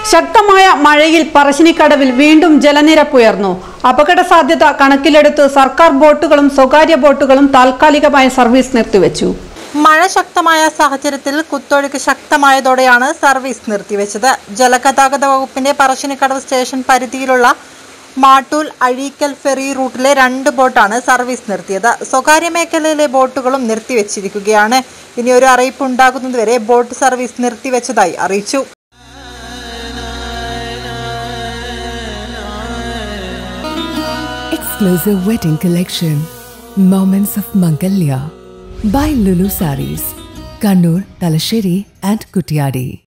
ശക്തമായ മഴയിൽ പറശ്ശിനിക്കടവിൽ വീണ്ടും ജലനിരപ്പുയർന്നു അപകട സാധ്യത കണക്കിലെടുത്ത് സർക്കാർ ബോട്ടുകളും സ്വകാര്യ ബോട്ടുകളും താൽക്കാലികമായ സർവീസ് നിർത്തിവെച്ചു മഴ ശക്തമായ സാഹചര്യത്തിൽ കുത്തൊഴുക്ക് ശക്തമായതോടെയാണ് സർവീസ് നിർത്തിവെച്ചത് ജലഗതാഗത വകുപ്പിന്റെ പറശ്ശിനിക്കടവ് സ്റ്റേഷൻ പരിധിയിലുള്ള മാട്ടൂൽ അഴീക്കൽ ഫെറി റൂട്ടിലെ രണ്ട് ബോട്ടാണ് സർവീസ് നിർത്തിയത് സ്വകാര്യ മേഖലയിലെ ബോട്ടുകളും നിർത്തിവെച്ചിരിക്കുകയാണ് ഇനി ഒരു അറിയിപ്പ് ഉണ്ടാകുന്നതുവരെ ബോട്ട് സർവീസ് നിർത്തിവെച്ചതായി അറിയിച്ചു Exclusive wedding collection Moments of Mangalya by Lulu Saris, Kannur, Talasheri and Kutyadi.